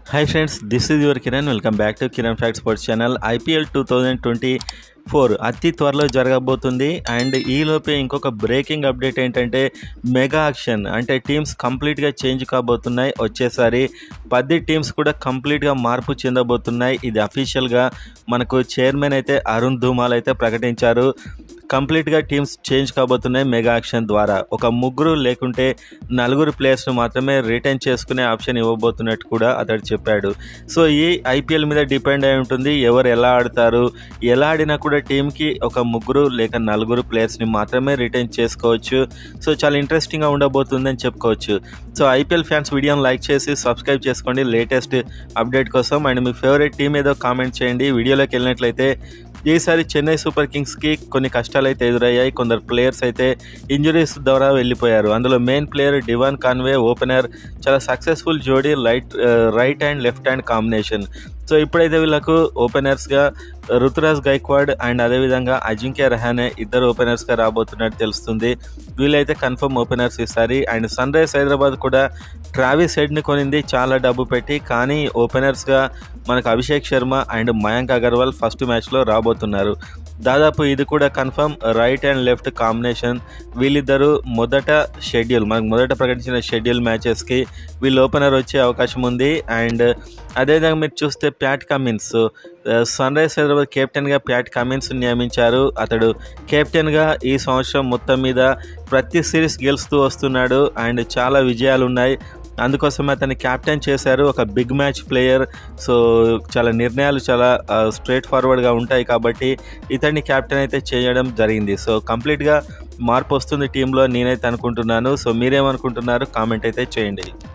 hi friends this is your Kiran welcome back to Kiran fact sports channel IPL two thousand twenty four అతి త్వరలో జరగబోతుంది and ఈలోపే ఇంకొక breaking update ఏంటంటే mega auction అంటే టీమ్స్ కంప్లీట్గా చేంజ్ కాబోతున్నాయి వచ్చేసారి పది టీమ్స్ కూడా కంప్లీట్గా మార్పు చెందబోతున్నాయి ఇది అఫీషియల్గా మనకు చైర్మన్ అయితే అరుణ్ ధూమాల్ అయితే ప్రకటించారు కంప్లీట్గా టీమ్స్ చేంజ్ కాబోతున్నాయి మెగా ఆక్షన్ ద్వారా ఒక ముగ్గురు లేకుంటే నలుగురు ప్లేయర్స్ను మాత్రమే రిటైన్ చేసుకునే ఆప్షన్ ఇవ్వబోతున్నట్టు కూడా అతడు చెప్పాడు సో ఈ ఐపీఎల్ మీద డిపెండ్ అయి ఉంటుంది ఎవరు ఎలా ఆడతారు ఎలా ఆడినా కూడా టీంకి ఒక ముగ్గురు లేక నలుగురు ప్లేయర్స్ని మాత్రమే రిటైన్ చేసుకోవచ్చు సో చాలా ఇంట్రెస్టింగ్గా ఉండబోతుందని చెప్పుకోవచ్చు సో ఐపీఎల్ ఫ్యాన్స్ వీడియోని లైక్ చేసి సబ్స్క్రైబ్ చేసుకోండి లేటెస్ట్ అప్డేట్ కోసం అండ్ మీ ఫేవరెట్ టీం ఏదో కామెంట్ చేయండి వీడియోలోకి వెళ్ళినట్లయితే ఈసారి చెన్నై సూపర్ కింగ్స్కి కొన్ని కష్టాలు అయితే ఎదురయ్యాయి కొందరు ప్లేయర్స్ అయితే ఇంజరీస్ ద్వారా వెళ్ళిపోయారు అందులో main player Devon Conway opener చాలా సక్సెస్ఫుల్ జోడీ light right hand left hand combination so ఇప్పుడైతే వీళ్ళకు ఓపెనర్స్గా రుతురాజ్ గైక్వాడ్ అండ్ అదేవిధంగా అజింక్య రహానే ఇద్దరు ఓపెనర్స్గా రాబోతున్నట్టు తెలుస్తుంది వీళ్ళైతే కన్ఫర్మ్ ఓపెనర్స్ ఇస్తారు అండ్ సన్ రైజ్ హైదరాబాద్ కూడా ట్రావిస్ హెడ్ని కొనింది చాలా డబ్బు పెట్టి కానీ ఓపెనర్స్గా మనకు అభిషేక్ శర్మ అండ్ మయాంక్ అగర్వాల్ ఫస్ట్ మ్యాచ్లో రాబోతున్నారు దాదాపు ఇది కూడా confirm right and left combination వీళ్ళిద్దరూ మొదట షెడ్యూల్ మనకు మొదట ప్రకటించిన షెడ్యూల్ మ్యాచెస్కి వీళ్ళు ఓపెనర్ వచ్చే అవకాశం ఉంది అండ్ అదేవిధంగా మీరు చూస్తే Pat Cummins Sun Rise Hyderabad కెప్టెన్గా ప్యాట్ కమిన్స్ నియమించారు అతడు కెప్టెన్గా ఈ సంవత్సరం మొత్తం మీద ప్రతి సిరీస్ గెలుస్తూ వస్తున్నాడు అండ్ చాలా విజయాలు ఉన్నాయి అందుకోసం అతన్ని క్యాప్టెన్ చేశారు ఒక బిగ్ మ్యాచ్ ప్లేయర్ సో చాలా నిర్ణయాలు చాలా స్ట్రేట్ ఫార్వర్డ్గా ఉంటాయి కాబట్టి ఇతన్ని క్యాప్టెన్ అయితే చేయడం జరిగింది సో కంప్లీట్గా మార్పు వస్తుంది టీంలో నేనైతే అనుకుంటున్నాను సో మీరేమనుకుంటున్నారు కామెంట్ అయితే చేయండి